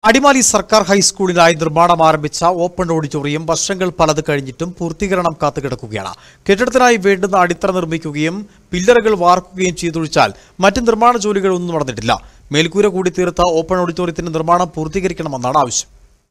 അടിമാലി സർക്കാർ ഹൈസ്കൂളിനായി നിർമ്മാണം ആരംഭിച്ച ഓപ്പൺ ഓഡിറ്റോറിയം വർഷങ്ങൾ പലത് കഴിഞ്ഞിട്ടും പൂർത്തീകരണം കാത്തുകിടക്കുകയാണ് കെട്ടിടത്തിനായി വേണ്ടുന്ന അടിത്തറ നിർമ്മിക്കുകയും പില്ലറുകൾ വാർക്കുകയും ചെയ്തൊഴിച്ചാൽ മറ്റ് നിർമ്മാണ ജോലികളൊന്നും നടന്നിട്ടില്ല മേൽക്കൂര കൂടി തീർത്ത ഓപ്പൺ ഓഡിറ്റോറിയത്തിന്റെ നിർമ്മാണം പൂർത്തീകരിക്കണമെന്നാണ് ആവശ്യം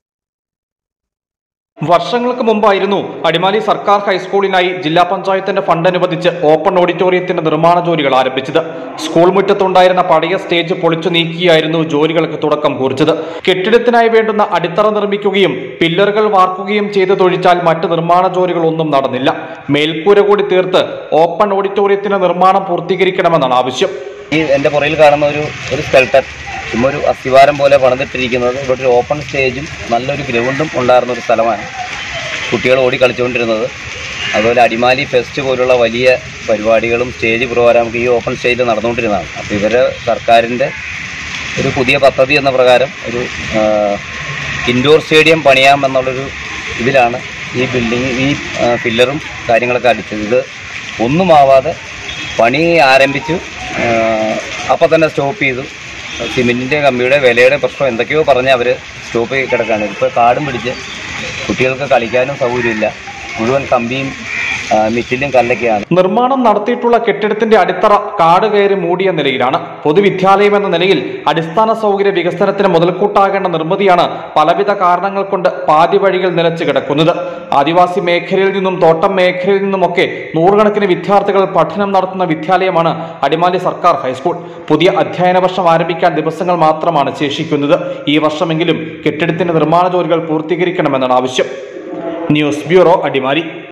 വർഷങ്ങൾക്ക് മുമ്പായിരുന്നു അടിമാലി സർക്കാർ ഹൈസ്കൂളിനായി ജില്ലാ പഞ്ചായത്തിന്റെ ഫണ്ട് അനുവദിച്ച് ഓപ്പൺ ഓഡിറ്റോറിയത്തിന്റെ നിർമ്മാണ ജോലികൾ ആരംഭിച്ചത് സ്കൂൾ മുറ്റത്തുണ്ടായിരുന്ന പഴയ സ്റ്റേജ് പൊളിച്ചു നീക്കിയായിരുന്നു ജോലികൾക്ക് തുടക്കം കുറിച്ചത് കെട്ടിടത്തിനായി വേണ്ടുന്ന അടിത്തറ നിർമ്മിക്കുകയും പില്ലറുകൾ വാർക്കുകയും ചെയ്തതൊഴിച്ചാൽ മറ്റ് നിർമ്മാണ ജോലികളൊന്നും നടന്നില്ല മേൽക്കൂര കൂടി തീർത്ത് ഓപ്പൺ ഓഡിറ്റോറിയത്തിന്റെ നിർമ്മാണം പൂർത്തീകരിക്കണമെന്നാണ് ആവശ്യം ഈ എൻ്റെ പുറകിൽ കാണുന്ന ഒരു ഒരു സ്കെൽട്ടൻ ചുമ്മാ ഒരു അസ്ഥിവാരം പോലെ പണിതിട്ടിരിക്കുന്നത് ഇവിടെ ഒരു ഓപ്പൺ സ്റ്റേജും നല്ലൊരു ഗ്രൗണ്ടും ഉണ്ടായിരുന്ന ഒരു സ്ഥലമാണ് കുട്ടികൾ ഓടി കളിച്ചുകൊണ്ടിരുന്നത് അതുപോലെ അടിമാലി ഫെസ്റ്റ് പോലുള്ള വലിയ പരിപാടികളും സ്റ്റേജ് പ്രോഗ്രാമൊക്കെ ഈ ഓപ്പൺ സ്റ്റേജിൽ നടന്നുകൊണ്ടിരുന്നതാണ് അപ്പോൾ ഇവരെ സർക്കാരിൻ്റെ ഒരു പുതിയ പദ്ധതി എന്ന പ്രകാരം ഒരു ഇൻഡോർ സ്റ്റേഡിയം പണിയാമെന്നുള്ളൊരു ഇതിലാണ് ഈ ബിൽഡിങ് ഈ ആ, പില്ലറും കാര്യങ്ങളൊക്കെ അടിച്ചത് ഇത് ഒന്നുമാവാതെ പണി ആരംഭിച്ചു അപ്പം തന്നെ സ്റ്റോപ്പ് ചെയ്തു സിമെൻറ്റിൻ്റെ കമ്പിയുടെ വിലയുടെ പ്രശ്നം എന്തൊക്കെയോ പറഞ്ഞ് അവർ സ്റ്റോപ്പ് ചെയ്ത് കിടക്കുകയാണ് ഇപ്പോൾ കാടും പിടിച്ച് കുട്ടികൾക്ക് കളിക്കാനും സൗകര്യമില്ല മുഴുവൻ കമ്പിയും ആ, മിറ്റിലും കല്ലൊക്കെയാണ് നിർമ്മാണം നടത്തിയിട്ടുള്ള കെട്ടിടത്തിന്റെ അടിത്തറ കാട് കയറി മൂടിയ നിലയിലാണ് പൊതുവിദ്യാലയം എന്ന നിലയിൽ അടിസ്ഥാന സൗകര്യ വികസനത്തിന് മുതൽക്കൂട്ടാകേണ്ട നിർമ്മിതിയാണ് പലവിധ കാരണങ്ങൾ കൊണ്ട് പാതി വഴികൾ നിലച്ചു കിടക്കുന്നത് ആദിവാസി മേഖലയിൽ നിന്നും തോട്ടം മേഖലയിൽ നിന്നുമൊക്കെ നൂറുകണക്കിന് വിദ്യാർത്ഥികൾ പഠനം നടത്തുന്ന വിദ്യാലയമാണ് അടിമാലി സർക്കാർ ഹൈസ്കൂൾ പുതിയ അധ്യയന വർഷം ആരംഭിക്കാൻ ദിവസങ്ങൾ മാത്രമാണ് ശേഷിക്കുന്നത് ഈ വർഷമെങ്കിലും കെട്ടിടത്തിന്റെ നിർമ്മാണ ജോലികൾ പൂർത്തീകരിക്കണമെന്നാണ് ആവശ്യം ന്യൂസ് ബ്യൂറോ അടിമാലി